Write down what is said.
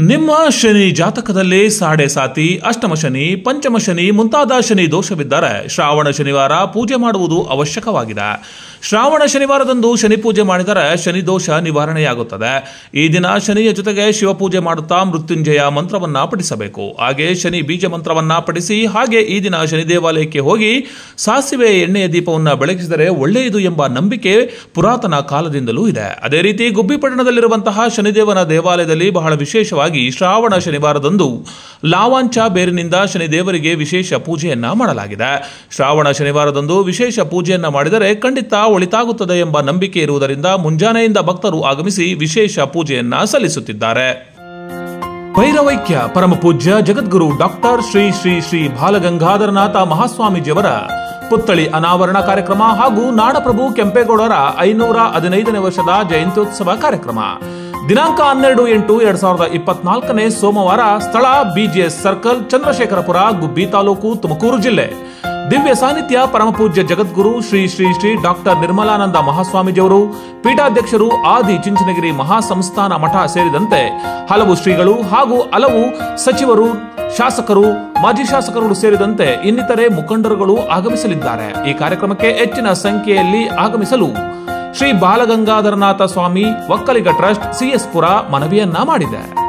ನಿಮ್ಮ ಶನಿ ಜಾತಕದಲ್ಲಿ ಸಾಡೆ ಸಾತಿ ಅಷ್ಟಮ ಶನಿ ಪಂಚಮ ಶನಿ ಮುಂತಾದ ಶನಿ ದೋಷವಿದ್ದರೆ ಶ್ರಾವಣ ಶನಿವಾರ ಪೂಜೆ ಮಾಡುವುದು ಅವಶ್ಯಕವಾಗಿದೆ ಶ್ರಾವಣ ಶನಿವಾರದಂದು ಶನಿ ಪೂಜೆ ಮಾಡಿದರೆ ಶನಿ ದೋಷ ನಿವಾರಣೆಯಾಗುತ್ತದೆ ಈ ದಿನ ಶನಿಯ ಜೊತೆಗೆ ಶಿವಪೂಜೆ ಮಾಡುತ್ತಾ ಮೃತ್ಯುಂಜಯ ಮಂತ್ರವನ್ನ ಪಠಿಸಬೇಕು ಹಾಗೆ ಶನಿ ಬೀಜ ಮಂತ್ರವನ್ನ ಪಠಿಸಿ ಹಾಗೆ ಈ ದಿನ ಶನಿ ದೇವಾಲಯಕ್ಕೆ ಹೋಗಿ ಸಾಸಿವೆ ಎಣ್ಣೆಯ ದೀಪವನ್ನ ಬೆಳಗಿಸಿದರೆ ಒಳ್ಳೆಯದು ಎಂಬ ನಂಬಿಕೆ ಪುರಾತನ ಕಾಲದಿಂದಲೂ ಇದೆ ಅದೇ ರೀತಿ ಗುಬ್ಬಿಪಟ್ಟಣದಲ್ಲಿರುವಂತಹ ಶನಿದೇವನ ದೇವಾಲಯದಲ್ಲಿ ಬಹಳ ವಿಶೇಷವಾಗಿ ಶ್ರಾವಣ ಶನಿವಾರದಂದು ಲಾವಾಂಚ ಬೇರಿನಿಂದ ಶನಿದೇವರಿಗೆ ವಿಶೇಷ ಪೂಜೆಯನ್ನ ಮಾಡಲಾಗಿದೆ ಶ್ರಾವಣ ಶನಿವಾರದಂದು ವಿಶೇಷ ಪೂಜೆಯನ್ನ ಮಾಡಿದರೆ ಖಂಡಿತ ಒಳಿತಾಗುತ್ತದೆ ಎಂಬ ನಂಬಿಕೆ ಇರುವುದರಿಂದ ಮುಂಜಾನೆಯಿಂದ ಭಕ್ತರು ಆಗಮಿಸಿ ವಿಶೇಷ ಪೂಜೆಯನ್ನ ಸಲ್ಲಿಸುತ್ತಿದ್ದಾರೆ ಭೈರವೈಕ್ಯ ಪರಮ ಪೂಜ್ಯ ಜಗದ್ಗುರು ಡಾಕ್ಟರ್ ಶ್ರೀ ಶ್ರೀ ಶ್ರೀ ಬಾಲಗಂಗಾಧರನಾಥ ಮಹಾಸ್ವಾಮೀಜಿಯವರ ಪುತ್ಥಳಿ ಅನಾವರಣ ಕಾರ್ಯಕ್ರಮ ಹಾಗೂ ನಾಡಪ್ರಭು ಕೆಂಪೇಗೌಡರ ಐನೂರ ಹದಿನೈದನೇ ವರ್ಷದ ಜಯಂತ್ಯೋತ್ಸವ ಕಾರ್ಯಕ್ರಮ ದಿನಾಂಕ ಹನ್ನೆರಡು ಎಂಟು ಎರಡ್ ಸಾವಿರದ ಇಪ್ಪತ್ನಾಲ್ಕನೇ ಸೋಮವಾರ ಸ್ಥಳ ಬಿಜಿಎಸ್ ಸರ್ಕಲ್ ಚಂದ್ರಶೇಖರಪುರ ಗುಬ್ಬಿ ತಾಲೂಕು ತುಮಕೂರು ಜಿಲ್ಲೆ ದಿವ್ಯ ಸಾನ್ನಿಧ್ಯ ಪರಮಪೂಜ್ಯ ಜಗದ್ಗುರು ಶ್ರೀ ಶ್ರೀ ಶ್ರೀ ಡಾಕ್ಟರ್ ನಿರ್ಮಲಾನಂದ ಮಹಾಸ್ವಾಮೀಜಿಯವರು ಪೀಠಾಧ್ಯಕ್ಷರು ಆದಿ ಚುಂಚನಗಿರಿ ಮಹಾಸಂಸ್ಥಾನ ಮಠ ಸೇರಿದಂತೆ ಹಲವು ಶ್ರೀಗಳು ಹಾಗೂ ಹಲವು ಸಚಿವರು ಶಾಸಕರು ಮಾಜಿ ಶಾಸಕರು ಸೇರಿದಂತೆ ಇನ್ನಿತರೆ ಮುಖಂಡರುಗಳು ಆಗಮಿಸಲಿದ್ದಾರೆ ಈ ಕಾರ್ಯಕ್ರಮಕ್ಕೆ ಹೆಚ್ಚಿನ ಸಂಖ್ಯೆಯಲ್ಲಿ ಆಗಮಿಸಲು ಶ್ರೀ ಬಾಲಗಂಗಾಧರನಾಥ ಸ್ವಾಮಿ ಒಕ್ಕಲಿಗ ಟ್ರಸ್ಟ್ ಸಿಎಸ್ ಪುರ ಮನವಿಯನ್ನ ಮಾಡಿದೆ